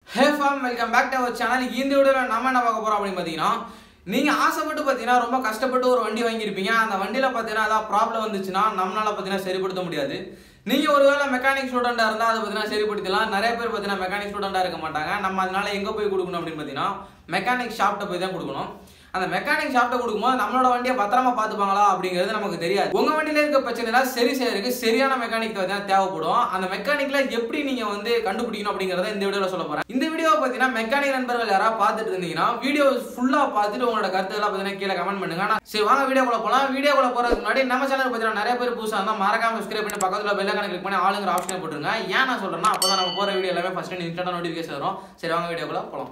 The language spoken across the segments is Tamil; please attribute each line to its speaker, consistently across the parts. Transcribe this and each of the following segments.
Speaker 1: ஹே ஃபார்ம் welcome back to our channel இந்த வீடியோவில் நம்ம என்ன பார்க்க போகிறோம் அப்படின்னு பார்த்தீங்கன்னா நீங்கள் ஆசைப்பட்டு பார்த்தீங்கன்னா ரொம்ப கஷ்டப்பட்டு ஒரு வண்டி வாங்கியிருப்பீங்க அந்த வண்டியில் பார்த்தீங்கன்னா ஏதாவது ப்ராப்ளம் வந்துச்சுன்னா நம்மளால பார்த்தீங்கன்னா சரிப்படுத்த முடியாது நீங்கள் ஒருவேளை மெக்கானிக் ஸ்டூடெண்ட்டாக இருந்தால் அதை பார்த்தீங்கன்னா சரிப்படுத்தலாம் நிறைய பேர் பார்த்தீங்கன்னா மெக்கானிக் ஸ்டூடெண்ட்டாக இருக்க மாட்டாங்க நம்ம அதனால எங்கே போய் கொடுக்கணும் அப்படின்னு பார்த்தீங்கன்னா மெக்கானிக் ஷாப்ட்ட போய் தான் கொடுக்கணும் அந்த மெக்கானிக் ஷாப்ட்ட கொடுக்கும்போது நம்மளோட வண்டியை பத்திரமா பார்த்துப்பாங்களா அப்படிங்கிறது நமக்கு தெரியாது உங்க வண்டியில இருக்க பிரச்சனைலாம் சரி செய்யறதுக்கு சரியான மெக்கானிக் தான் தேவைப்படும் அந்த மெக்கானிக்ல எப்படி நீங்க வந்து கண்டுபிடிக்கணும் அப்படிங்கறத இந்த வீடியோல சொல்ல போறேன் இந்த வீடியோ பார்த்தீங்கன்னா மெக்கானிக் நண்பர்கள் யாராவது பார்த்துட்டு இருந்தீங்கன்னா வீடியோ ஃபுல்லா பார்த்துட்டு உங்களோட கருத்துக்களை பார்த்தீங்கன்னா கீழே கமெண்ட் பண்ணுங்க ஆனா சரி வாங்க வீடியோக்குள்ள போலாம் வீடியோக்குள்ள போறதுக்கு முன்னாடி நம்ம சேனல் பார்த்தீங்கன்னா நிறைய பேர் புதுசாக இருந்தால் மறக்காம சப்ஸ்கிரைப் பண்ணி பக்கத்துல பெல் ஐக்கான கிளிக் பண்ணி ஆளுங்கிற ஆப்ஷனை போட்டுருங்க ஏன் நான் சொல்றேன்னா அப்பதான் நம்ம போற வீடியோ எல்லாமே ஃபர்ஸ்ட் இன்ஸ்டன்ட் நோட்டிஃபிகேஷன் வரும் சரி வாங்க வீடியோக்குள்ள போலாம்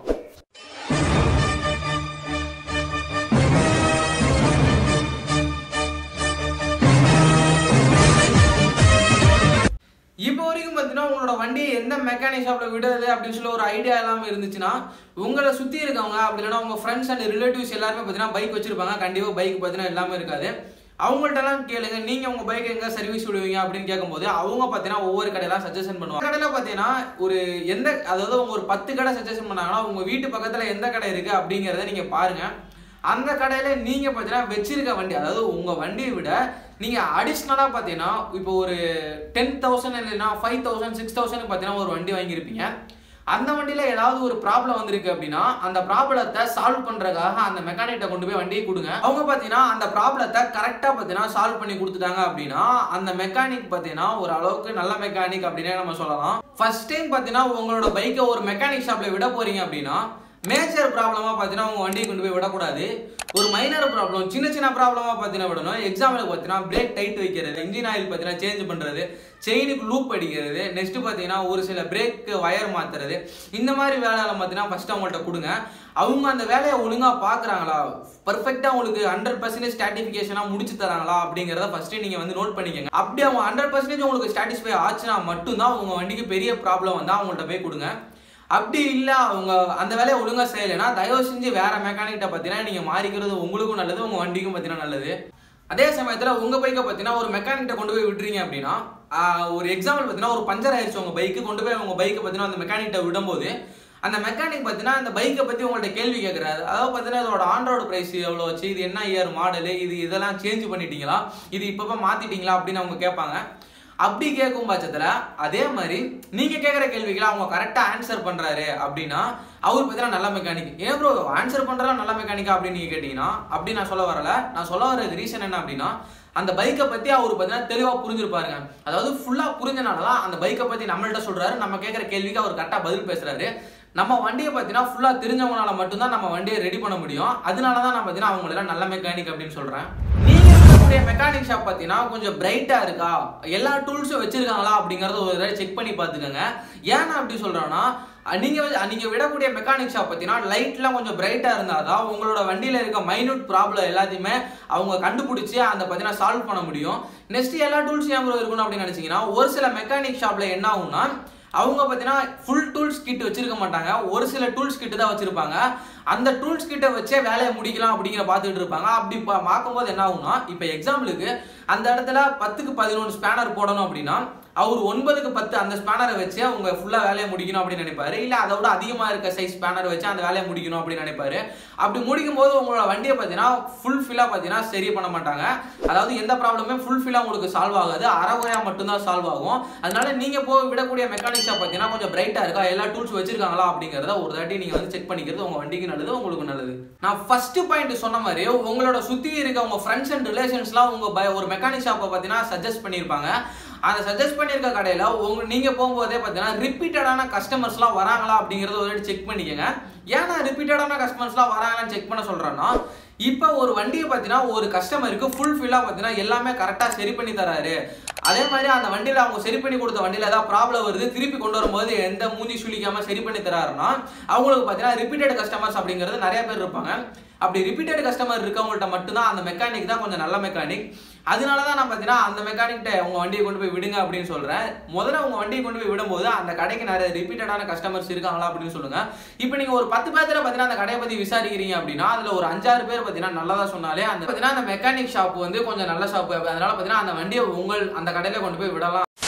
Speaker 1: இப்போ வரைக்கும் பார்த்தீங்கன்னா உங்களோட வண்டியை எந்த மெக்கானிக் ஷாப்பில் விடுறது அப்படின்னு சொல்லி ஒரு ஐடியா இல்லாமல் இருந்துச்சுன்னா உங்களை சுற்றி இருக்கவங்க அப்படி இல்லைன்னா உங்கள் ஃப்ரெண்ட்ஸ் அண்ட் ரிலேட்டிவ்ஸ் எல்லாருமே பார்த்தீங்கன்னா பைக் வச்சிருப்பாங்க கண்டிப்பாக பைக் பார்த்தீங்கன்னா எல்லாமே இருக்காது அவங்கள்ட்டலாம் கேளுங்க நீங்கள் உங்கள் பைக் எங்கே சர்வீஸ் விடுவீங்க அப்படின்னு கேட்கும்போது அவங்க பார்த்தீங்கன்னா ஒவ்வொரு கடையெல்லாம் சஜஷன் பண்ணுவாங்க கடையில் பார்த்தீங்கன்னா ஒரு எந்த அதாவது உங்க ஒரு பத்து கடை சஜஷன் பண்ணாங்கன்னா உங்கள் வீட்டு பக்கத்தில் எந்த கடை இருக்குது அப்படிங்கிறத நீங்கள் பாருங்கள் அந்த கடையில் நீங்கள் பார்த்தீங்கன்னா வச்சிருக்க வண்டி அதாவது உங்கள் வண்டியை விட நீங்கள் அடிஷ்னலாக பார்த்தீங்கன்னா இப்போ ஒரு டென் தௌசண்ட் இல்லைன்னா ஃபைவ் தௌசண்ட் சிக்ஸ் தௌசண்ட் பார்த்தீங்கன்னா ஒரு வண்டி வாங்கியிருப்பீங்க அந்த வண்டியில் ஏதாவது ஒரு ப்ராப்ளம் வந்திருக்கு அப்படின்னா அந்த ப்ராப்ளத்தை சால்வ் பண்ணுறதுக்காக அந்த மெக்கானிக்கிட்ட கொண்டு போய் வண்டியை கொடுங்க அவங்க பார்த்தீங்கன்னா அந்த ப்ராப்ளத்தை கரெக்டாக பார்த்தீங்கன்னா சால்வ் பண்ணி கொடுத்துட்டாங்க அப்படின்னா அந்த மெக்கானிக் பார்த்தீங்கன்னா ஒரு அளவுக்கு நல்ல மெக்கானிக் அப்படின்னே நம்ம சொல்லலாம் ஃபர்ஸ்ட் டைம் பார்த்தீங்கன்னா உங்களோட பைக்கை ஒரு மெக்கானிக் ஷாப்பில் விட போறீங்க அப்படின்னா மேஜர் ப்ராப்ளமாக பார்த்தீங்கன்னா உங்கள் வண்டியை கொண்டு போய் விடக்கூடாது ஒரு மைனர் ப்ராப்ளம் சின்ன சின்ன ப்ராப்ளமாக பார்த்தீங்கன்னா விடணும் எக்ஸாம்பிளுக்கு பார்த்தீங்கன்னா பிரேக் டைட் வைக்கிறது இன்ஜின் ஆயில் பார்த்தீங்கன்னா சேஞ்ச் பண்ணுறது செயினுக்கு லூப் அடிக்கிறது நெக்ஸ்ட் பார்த்தீங்கன்னா ஒரு சில பிரேக் வயர் மாற்றுறது இந்த மாதிரி வேலையெல்லாம் பார்த்தீங்கன்னா ஃபஸ்ட்டு அவங்கள்ட்ட கொடுங்க அவங்க அந்த வேலையை ஒழுங்காக பார்க்குறாங்களா பர்ஃபெக்டாக உங்களுக்கு ஹண்ட்ரட் பர்சன்டேஜ் ஸ்டாட்டிஃபிகேஷனாக முடிச்சு தராங்களா அப்படிங்கிறத ஃபஸ்ட்டு நீங்கள் வந்து நோட் பண்ணிக்கங்க அப்படி அவங்க ஹண்ட்ரட் பர்சன்டேஜ் உங்களுக்கு ஸ்டாட்டிஸ்ஃபை ஆச்சுன்னா மட்டும்தான் உங்கள் வண்டிக்கு பெரிய ப்ராப்ளம் வந்தால் அவங்கள்ட்ட போய் கொடுங்க அப்படி இல்லை அவங்க அந்த வேலையை ஒழுங்காக செய்யலைன்னா தயவு செஞ்சு வேற மெக்கானிக்கிட்ட பார்த்தீங்கன்னா நீங்கள் மாறிக்கிறது உங்களுக்கும் நல்லது உங்கள் வண்டிக்கும் பார்த்தீங்கன்னா நல்லது அதே சமயத்தில் உங்கள் பைக்கை பார்த்தீங்கன்னா ஒரு மெக்கானிக்கிட்ட கொண்டு போய் விட்டுறீங்க அப்படின்னா ஆஹ், ஒரு எக்ஸாம்பிள் பார்த்தீங்கன்னா ஒரு பஞ்சர் ஆயிடுச்சு உங்கள் பைக்கு கொண்டு போய் உங்கள் பைக்கை பார்த்தீங்கன்னா அந்த மெக்கானிக்கிட்ட விடும்போது அந்த மெக்கானிக் பார்த்தீங்கன்னா அந்த பைக்கை பற்றி உங்கள்ட்ட கேள்வி கேட்குறாரு அதாவது பார்த்தீங்கன்னா இதோட ஆண்ட்ராய்டு ப்ரைஸ் எவ்வளோ வச்சு இது என்ன இயர் மாடலு இது இதெல்லாம் சேஞ்ச் பண்ணிட்டீங்களா இது இப்போ மாற்றிட்டீங்களா அப்படின்னு அவங்க கேட்பாங்க அப்படி கேட்கும் பட்சத்தில் அதே மாதிரி நீங்கள் கேட்குற கேள்விகளை அவங்க கரெக்டாக ஆன்சர் பண்ணுறாரு அப்படின்னா அவர் பார்த்தீங்கன்னா நல்ல மெக்கானிக் ஏன் ப்ரோ ஆன்சர் பண்ணுறா நல்ல மெக்கானிக்கா அப்படின்னு நீங்கள் கேட்டிங்கன்னா அப்படி நான் சொல்ல வரல நான் சொல்ல வர ரீசன் என்ன அப்படின்னா அந்த பைக்கை பற்றி அவர் பார்த்தீங்கன்னா தெளிவாக புரிஞ்சிருப்பாருங்க அதாவது ஃபுல்லாக புரிஞ்சனால தான் அந்த பைக்கை பற்றி நம்மள்ட்ட சொல்கிறாரு நம்ம கேட்குற கேள்விக்கு அவர் கரெக்டாக பதில் பேசுகிறாரு நம்ம வண்டியை பார்த்தீங்கன்னா ஃபுல்லாக தெரிஞ்சவங்களால மட்டும்தான் நம்ம வண்டியை ரெடி பண்ண முடியும் அதனால தான் நான் பார்த்தீங்கன்னா அவங்களெல்லாம் நல்ல மெக்கானிக் அப்படின்னு சொல்கிறேன் நீங்கள் இருக்கக்கூடிய மெக்கானிக் ஷாப் பார்த்தீங்கன்னா கொஞ்சம் பிரைட்டாக இருக்கா எல்லா டூல்ஸும் வச்சிருக்காங்களா அப்படிங்கறத ஒரு தடவை செக் பண்ணி பார்த்துக்கோங்க ஏன் நான் அப்படி சொல்கிறேன்னா நீங்கள் நீங்கள் விடக்கூடிய மெக்கானிக் ஷாப் பார்த்தீங்கன்னா லைட்லாம் கொஞ்சம் பிரைட்டாக இருந்தால் தான் உங்களோட வண்டியில் இருக்க மைனூட் ப்ராப்ளம் எல்லாத்தையுமே அவங்க கண்டுபிடிச்சி அந்த பார்த்தீங்கன்னா சால்வ் பண்ண முடியும் நெக்ஸ்ட் எல்லா டூல்ஸும் ஏன் bro இருக்கணும் அப்படின்னு நினச்சிங்கன்னா ஒரு சில மெக்கானிக் ஷாப்பில் என்ன ஆகும்னா அவங்க பார்த்தீங்கன்னா ஃபுல் டூல்ஸ் கிட் வச்சிருக்க மாட்டாங்க ஒரு சில டூல்ஸ் கிட் தான் வச்சிருப்பாங்க அந்த டூல்ஸ் கிட்ட வச்சே வேலையை முடிக்கலாம் அப்படிங்கிற பார்த்துட்டு இருப்பாங்க அப்படி பா- பார்க்கும்போது என்ன ஆகும்னா இப்போ எக்ஸாம்பிளுக்கு அந்த இடத்துல பத்துக்கு பதினொன்று ஸ்பேனர் போடணும் அப்படின்னா அவர் ஒன்பதுக்கு பத்து அந்த ஸ்பேனரை வச்சு அவங்க ஃபுல்லாக வேலையை முடிக்கணும் அப்படின்னு நினைப்பாரு இல்லை அதை விட அதிகமாக இருக்க சைஸ் ஸ்பேனர் வச்சு அந்த வேலையை முடிக்கணும் அப்படின்னு நினைப்பாரு அப்படி முடிக்கும் போது உங்களோட வண்டியை பார்த்தீங்கன்னா ஃபுல் ஃபில்லாக பார்த்தீங்கன்னா சரி பண்ண மாட்டாங்க அதாவது எந்த ப்ராப்ளமே ஃபுல் ஃபில்லாக உங்களுக்கு சால்வ் ஆகாது அறகுறையாக மட்டும்தான் சால்வ் ஆகும் அதனால நீங்கள் போய் விடக்கூடிய மெக்கானிக் ஷாப் பார்த்தீங்கன்னா கொஞ்சம் பிரைட்டாக இருக்கா எல்லா டூல்ஸ் வச்சிருக்காங்களா அப்படிங்கிறத ஒரு தாட்டி நீங்கள் வந்து செக் பண்ணிக்கிறது உங்கள் வண்டிக்கு நல்லது உங்களுக்கு நல்லது நான் ஃபர்ஸ்ட் பாயிண்ட் சொன்ன மாதிரி உங்களோட சுற்றி இருக்க உங்கள் ஃப்ரெண்ட்ஸ் அண்ட் ரிலேஷன்ஸ்லாம் உங்கள் பய ஒரு மெக்கானிக் ஷாப்பை பார்த்தீங்கன்னா சஜஸ்ட் பண்ணியிருப்பாங்க அந்த சஜஸ்ட் பண்ணியிருக்க கடையில் உங்க நீங்கள் போகும்போதே பார்த்தீங்கன்னா ரிப்பீட்டடான கஸ்டமர்ஸ்லாம் வராங்களா அப்படிங்கிறத ஒரு செக் பண்ணிக்கோங்க ஏன்னா ரிப்பீட்டடான கஸ்டமர்ஸ்லாம் வராங்களான்னு செக் பண்ண சொல்கிறேன்னா இப்போ ஒரு வண்டியை பார்த்தீங்கன்னா ஒரு கஸ்டமருக்கு ஃபுல் ஃபில்லாக பார்த்தீங்கன்னா எல்லாமே கரெக்டாக சரி பண்ணி தராரு அதே மாதிரி அந்த வண்டியில் அவங்க சரி பண்ணி கொடுத்த வண்டியில் ஏதாவது ப்ராப்ளம் வருது திருப்பி கொண்டு வரும்போது எந்த மூஞ்சி சுளிக்காம சரி பண்ணி தராருன்னா அவங்களுக்கு பார்த்தீங்கன்னா ரிப்பீட்டட் கஸ்டமர்ஸ் அப்படிங்கிறது நிறைய பேர் இருப்பாங்க அப்படி ரிப்பீட்டட் கஸ்டமர் இருக்கவங்கள்ட்ட மட்டும்தான் அந்த மெக்கானிக் தான் கொஞ்சம் நல்ல மெக்கானிக் அதனால தான் நான் பார்த்தீங்கன்னா அந்த மெக்கானிக்கிட்ட உங்கள் வண்டியை கொண்டு போய் விடுங்க அப்படின்னு சொல்கிறேன் முதல்ல உங்கள் வண்டியை கொண்டு போய் விடும்போது அந்த கடைக்கு நிறைய ரிப்பீட்டடான கஸ்டமர்ஸ் இருக்காங்களா அப்படின்னு சொல்லுங்க இப்போ நீங்கள் ஒரு பத்து பேர்த்துல பார்த்தீங்கன்னா அந்த கடையை பற்றி விசாரிக்கிறீங்க அப்படின்னா அதில் ஒரு அஞ்சாறு பேர் பார்த்தீங்கன்னா நல்லதா சொன்னாலே அந்த பார்த்தீங்கன்னா அந்த மெக்கானிக் ஷாப் வந்து கொஞ்சம் நல்ல ஷாப் அதனால பார்த்தீங்கன்னா அந்த வண்டியை உங்கள் அந்த கடையில கொண்டு போய் விடலாம்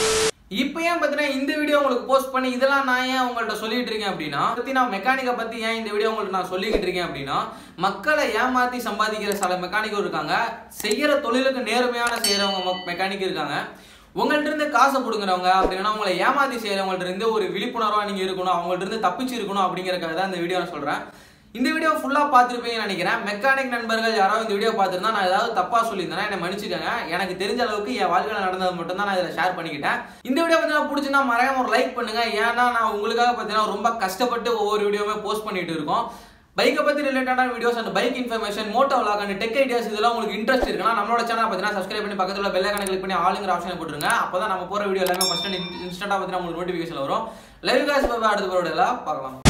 Speaker 1: இப்போ ஏன் பார்த்தீங்கன்னா இந்த வீடியோ உங்களுக்கு போஸ்ட் பண்ணி இதெல்லாம் நான் ஏன் உங்கள்ட்ட சொல்லிட்டு இருக்கேன் அப்படின்னா பத்தி நான் மெக்கானிக்கை பத்தி ஏன் இந்த வீடியோ உங்களுக்கு நான் சொல்லிக்கிட்டு இருக்கேன் அப்படின்னா மக்களை ஏமாத்தி சம்பாதிக்கிற சில மெக்கானிக்கும் இருக்காங்க செய்யற தொழிலுக்கு நேர்மையான செய்யறவங்க மெக்கானிக் இருக்காங்க உங்கள்ட்ட இருந்து காசை கொடுக்குறவங்க அப்படின்னா உங்களை ஏமாத்தி செய்யறவங்கள்ட்ட இருந்து ஒரு விழிப்புணர்வா நீங்க இருக்கணும் அவங்கள்ட்ட இருந்து தப்பிச்சு இருக்கணும் அப்படிங்கறக்காக தான் இந்த வீடியோ நான் சொல்றேன் இந்த வீடியோ ஃபுல்லா பார்த்துருப்பீங்கன்னு நினைக்கிறேன் மெக்கானிக் நண்பர்கள் யாராவது இந்த வீடியோ பார்த்துருந்தா நான் ஏதாவது தப்பா சொல்லியிருந்தேன்னா என்னை மன்னிச்சுக்கோங்க எனக்கு தெரிஞ்ச அளவுக்கு என் வாழ்க்கையில் நடந்தது மட்டும் தான் நான் இதில் ஷேர் பண்ணிக்கிட்டேன் இந்த வீடியோ பார்த்தீங்கன்னா பிடிச்சிருந்தா மறக்காம ஒரு லைக் பண்ணுங்க ஏன்னா நான் உங்களுக்காக பார்த்தீங்கன்னா ரொம்ப கஷ்டப்பட்டு ஒவ்வொரு வீடியோவுமே போஸ்ட் பண்ணிட்டு இருக்கோம் பைக்கை பத்தி ரிலேட்டடான videos and bike information moto vlog and tech ideas இதெல்லாம் உங்களுக்கு இன்ட்ரெஸ்ட் இருக்குன்னா நம்மளோட சேனல் பார்த்தீங்கன்னா சப்ஸ்கிரைப் பண்ணி பக்கத்துல உள்ள பெல் ஐக்கான கிளிக் பண்ணி ஆளுங்கிற ஆப்ஷன் போட்டுருங்க அப்பதான் நம்ம போற வீடியோ எல்லாமே ஃபர்ஸ்ட் இன்ஸ்டன்டா பார்த்தீங்கன்னா உங்களுக்கு நோட்டிஃபிகேஷன் வரும் லைவ் காஸ் அடுத்த போறோட எல்லாம் பார்க்கலாம்